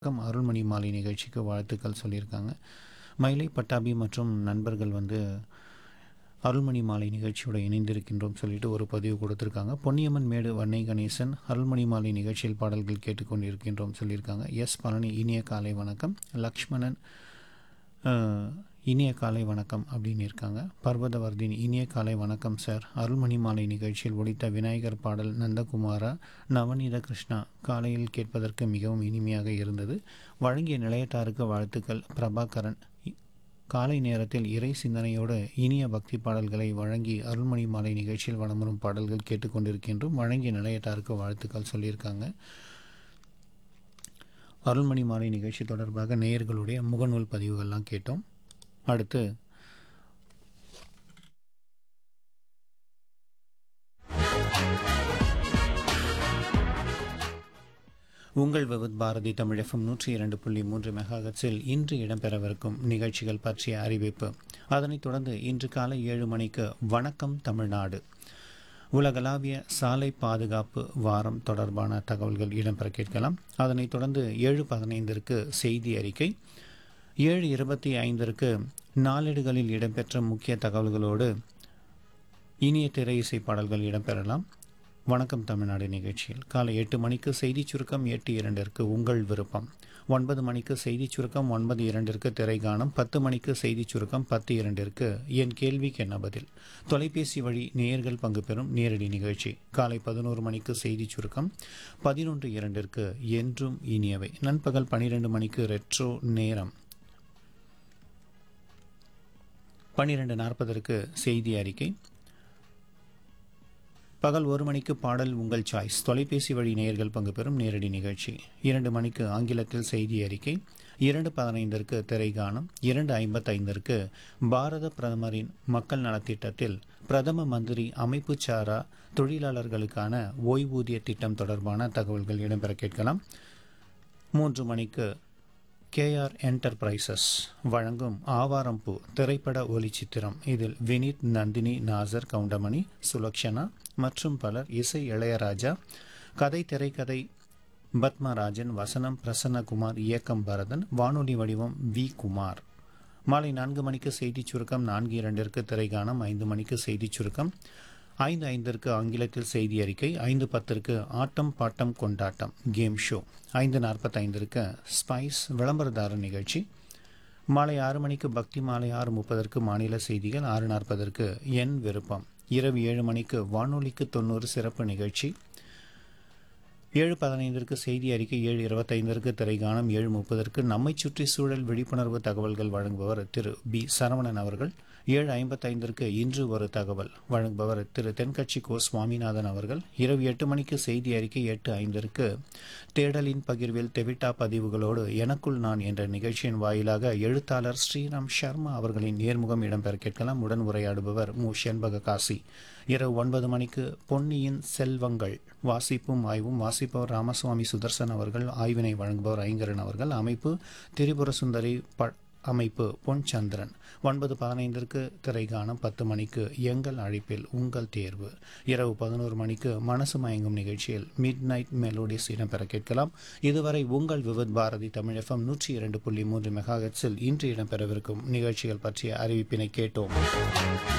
வணக்கம் அருள்மணி மாலை நிகழ்ச்சிக்கு வாழ்த்துக்கள் சொல்லியிருக்காங்க மயிலை பட்டாபி மற்றும் நண்பர்கள் வந்து அருள்மணி மாலை நிகழ்ச்சியோட இணைந்திருக்கின்றோம் சொல்லிட்டு ஒரு பதிவு கொடுத்துருக்காங்க பொன்னியம்மன் மேடு வன்னை கணேசன் அருள்மணி மாலை நிகழ்ச்சியில் பாடல்கள் கேட்டுக்கொண்டிருக்கின்றோம் சொல்லியிருக்காங்க எஸ் பழனி இனிய காலை வணக்கம் லக்ஷ்மணன் அஹ், இனிய காலை வணக்கம் அப்படின்னு இருக்காங்க பர்வதவர்தினி இனிய காலை வணக்கம் சார் அருள்மணி மாலை நிகழ்ச்சியில் ஒடித்த விநாயகர் பாடல் நந்தகுமாரா நவநீத கிருஷ்ணா காலையில் கேட்பதற்கு மிகவும் இனிமையாக இருந்தது வழங்கிய நிலையத்தாருக்கு வாழ்த்துக்கள் பிரபாகரன் இ- காலை நேரத்தில் இறை சிந்தனையோடு இனிய பக்தி பாடல்களை வழங்கி அருள்மணி மாலை நிகழ்ச்சியில் வளமுறும் பாடல்கள் கேட்டுக்கொண்டிருக்கின்றோம் வழங்கிய நிலையத்தாருக்கு வாழ்த்துக்கள் சொல்லியிருக்காங்க அருள்மணி மாலை நிகழ்ச்சி தொடர்பாக நேயர்களுடைய முகநூல் பதிவுகள்லாம் கேட்டோம் அடுத்து உங்கள் விவித் பாரதி தமிழ் எஃப்எம் நூற்றி இரண்டு புள்ளி மூன்று மெகாஹெட்ஸில் இன்று இடம்பெறவிருக்கும் நிகழ்ச்சிகள் பற்றிய அறிவிப்பு அதனைத் தொடர்ந்து இன்று காலை ஏழு மணிக்கு வணக்கம் தமிழ்நாடு உலகளாவிய சாலை பாதுகாப்பு வாரம் தொடர்பான தகவல்கள் இடம்பெற கேட்கலாம் அதனைத் தொடர்ந்து ஏழு பதினைந்திற்கு செய்தி அறிக்கை ஏழு இருபத்தி ஐந்திற்கு நாளேடுகளில் இடம்பெற்ற முக்கிய தகவல்களோடு இனிய திரை இசை பாடல்கள் இடம்பெறலாம் வணக்கம் தமிழ்நாடு நிகழ்ச்சியில் காலை எட்டு மணிக்கு செய்திச் சுருக்கம் எட்டு இரண்டிற்கு உங்கள் விருப்பம் ஒன்பது மணிக்கு செய்திச் சுருக்கம் ஒன்பது இரண்டிற்கு திரைகானம் பத்து மணிக்கு செய்திச் சுருக்கம் பத்து இரண்டிற்கு என் கேள்விக்கு என்ன பதில் தொலைபேசி வழி நேயர்கள் பங்கு பெறும் நேரடி நிகழ்ச்சி காலை பதினோரு மணிக்கு செய்திச் சுருக்கம் பதினொன்று இரண்டிற்கு என்றும் இனியவை நண்பகல் பனிரெண்டு மணிக்கு ரெட்ரோ நேரம் பன்னிரெண்டு நாற்பதற்கு செய்தி அறிக்கை பகல் ஒரு மணிக்கு பாடல் உங்கள் சாய்ஸ் தொலைபேசி வழி நேயர்கள் பங்கு பெறும் நேரடி நிகழ்ச்சி இரண்டு மணிக்கு ஆங்கிலத்தில் செய்தி அறிக்கை இரண்டு பதினைந்திற்கு திரைகானம் இரண்டு ஐம்பத்தைந்திற்கு பாரத பிரதமரின் மக்கள் நலத்திட்டத்தில் பிரதம மந்திரி அமைப்பு சாரா தொழிலாளர்களுக்கான ஓய்வூதிய திட்டம் தொடர்பான தகவல்கள் இடம்பெற கேட்கலாம் மூன்று மணிக்கு கேஆர் என்டர்பிரைசஸ் வழங்கும் ஆவாரம்பூ திரைப்பட ஒளிச்சித்திரம் இதில் வினீத் நந்தினி நாசர் கவுண்டமணி சுலக்ஷனா மற்றும் பலர் இசை இளையராஜா கதை திரைக்கதை பத்மராஜன் வசனம் பிரசன்னகுமார் இயக்கம் பரதன் வானொலி வடிவம் வி குமார் மாலை நான்கு மணிக்கு செய்திச் சுருக்கம் நான்கு இரண்டிற்கு திரைகானம் ஐந்து மணிக்கு செய்திச் சுருக்கம் ஐந்து ஐந்திற்கு ஆங்கிலத்தில் செய்தி அறிக்கை ஐந்து பத்திற்கு ஆட்டம் பாட்டம் கொண்டாட்டம் கேம் ஷோ ஐந்து நாற்பத்தைந்திற்கு ஸ்பைஸ் விளம்பரதார நிகழ்ச்சி மாலை ஆறு மணிக்கு பக்தி மாலை ஆறு முப்பதற்கு மாநில செய்திகள் ஆறு நாற்பதற்கு என் விருப்பம் இரவு ஏழு மணிக்கு வானொலிக்கு தொண்ணூறு சிறப்பு நிகழ்ச்சி ஏழு பதினைந்திற்கு செய்தி அறிக்கை ஏழு இருபத்தைந்திற்கு திரைகானம் ஏழு முப்பதற்கு நம்மை சுற்றி சூழல் விழிப்புணர்வு தகவல்கள் வழங்குபவர் திரு பி சரவணன் அவர்கள் ஏழு ஐம்பத்தைந்திற்கு இன்று ஒரு தகவல் வழங்குபவர் திரு தென்கட்சி கோ சுவாமிநாதன் அவர்கள் இரவு எட்டு மணிக்கு செய்தி அறிக்கை எட்டு ஐந்திற்கு தேடலின் பகிர்வில் தெவிட்டா பதிவுகளோடு எனக்குள் நான் என்ற நிகழ்ச்சியின் வாயிலாக எழுத்தாளர் ஸ்ரீராம் சர்மா அவர்களின் நேர்முகம் இடம்பெற கேட்கலாம் உடன் உரையாடுபவர் மு செண்பக காசி இரவு ஒன்பது மணிக்கு பொன்னியின் செல்வங்கள் வாசிப்பும் ஆய்வும் வாசிப்பவர் ராமசுவாமி சுதர்சன் அவர்கள் ஆய்வினை வழங்குபவர் ஐங்கரன் அவர்கள் அமைப்பு திரிபுர சுந்தரி ப அமைப்பு பொன் சந்திரன் ஒன்பது பதினைந்திற்கு திரைகானம் பத்து மணிக்கு எங்கள் அழைப்பில் உங்கள் தேர்வு இரவு பதினோரு மணிக்கு மனசு மயங்கும் நிகழ்ச்சியில் மிட் நைட் மெலோடிஸ் இடம்பெற கேட்கலாம் இதுவரை உங்கள் விவித் பாரதி தமிழ் எஃப்எம் நூற்றி இரண்டு புள்ளி மூன்று மெகாஹெட்ஸில் இன்று இடம்பெறவிருக்கும் நிகழ்ச்சிகள் பற்றிய அறிவிப்பினை கேட்டோம்